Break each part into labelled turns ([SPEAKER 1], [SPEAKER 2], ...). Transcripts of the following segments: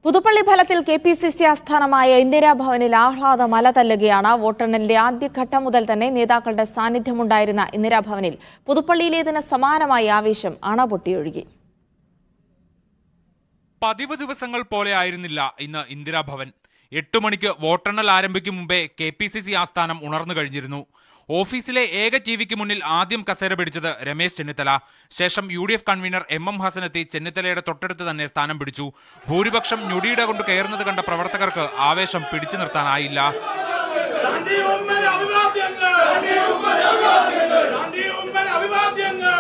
[SPEAKER 1] പുതുപ്പള്ളി ഫലത്തിൽ K P C C ആസ്ഥാനമായ ഇന്ദിരാഭവനിൽ ആഹ്ലാദ മല തല്ലുകയാണ് വോട്ടെണ്ണലിന്റെ ആദ്യഘട്ടം മുതൽ തന്നെ നേതാക്കളുടെ സാന്നിധ്യമുണ്ടായിരുന്ന ഇന്ദിരാഭവനിൽ പുതുപ്പള്ളിയിലേതിന് സമാനമായ ആവേശം അണപൊട്ടിയൊഴുകി
[SPEAKER 2] പതിവ് ദിവസങ്ങൾ പോലെ ആയിരുന്നില്ല ഇന്ന് ഇന്ദിരാഭവൻ എട്ടു മണിക്ക് വോട്ടെണ്ണൽ ആരംഭിക്കും മുമ്പേ കെ പി സി സി ആസ്ഥാനം ഉണർന്നു കഴിഞ്ഞിരുന്നു ഓഫീസിലെ ഏക ടി വിക്ക് മുന്നിൽ ആദ്യം കസേര പിടിച്ചത് രമേശ് ചെന്നിത്തല ശേഷം U D F convener M M Hassan എത്തി ചെന്നിത്തലയുടെ തൊട്ടടുത്ത് തന്നെ സ്ഥാനം പിടിച്ചു ഭൂരിപക്ഷം ഞൊടിയിട കൊണ്ട് കയറുന്നത് കണ്ട പ്രവർത്തകർക്ക് ആവേശം പിടിച്ചു നിർത്താനായില്ല
[SPEAKER 3] ഗാന്ധി ഉമ്മൻ അഭിവാദ്യങ്ങൾ ഗാന്ധി ഉമ്മൻ അഭിവാദ്യങ്ങൾ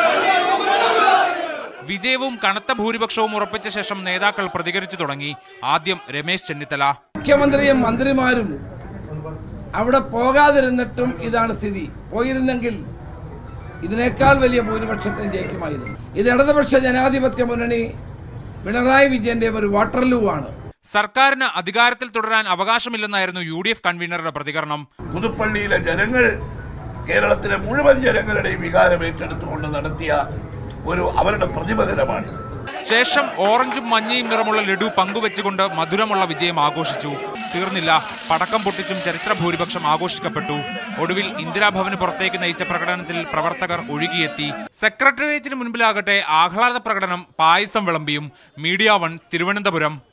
[SPEAKER 2] വിജയവും കനത്ത ഭൂരിപക്ഷവും ഉറപ്പിച്ച ശേഷം നേതാക്കൾ പ്രതികരിച്ചു തുടങ്ങി ആദ്യം രമേശ് ചെന്നിത്തല
[SPEAKER 4] മുഖ്യമന്ത്രിയും മന്ത്രിമാരും അവിടെ പോകാതിരുന്നിട്ടും ഇതാണ് സ്ഥിതി പോയിരുന്നെങ്കിൽ ഇതിനേക്കാൾ വലിയ ഭൂരിപക്ഷത്തിന് ജയിക്കുമായിരുന്നു ഇത് ഇടതുപക്ഷ ജനാധിപത്യ മുന്നണി പിണറായി വിജയന്റെ ഒരു വാട്ടർലൂ ആണ്
[SPEAKER 2] സർക്കാരിന് അധികാരത്തിൽ തുടരാൻ അവകാശമില്ലെന്നായിരുന്നു യു ഡി എഫ് കൺവീനറുടെ പ്രതികരണം
[SPEAKER 5] പുതുപ്പള്ളിയിലെ ജനങ്ങൾ കേരളത്തിലെ മുഴുവൻ ജനങ്ങളുടെയും വികാരം ഏറ്റെടുത്തുകൊണ്ട് നടത്തിയ ഒരു അവരുടെ പ്രതിഫലനമാണിത്
[SPEAKER 2] ശേഷം ഓറഞ്ചും മഞ്ഞയും നിറമുള്ള ലഡു പങ്കുവെച്ചുകൊണ്ട് മധുരമുള്ള വിജയം ആഘോഷിച്ചു തീർന്നില്ല പടക്കം പൊട്ടിച്ചും ചരിത്ര ഭൂരിപക്ഷം ആഘോഷിക്കപ്പെട്ടു ഒടുവിൽ ഇന്ദിരാഭവന് പുറത്തേക്ക് നയിച്ച പ്രകടനത്തിൽ പ്രവർത്തകർ ഒഴുകിയെത്തി സെക്രട്ടേറിയറ്റിന് മുൻപിലാകട്ടെ ആഹ്ലാദ പ്രകടനം പായസം വിളമ്പിയും മീഡിയ വൺ തിരുവനന്തപുരം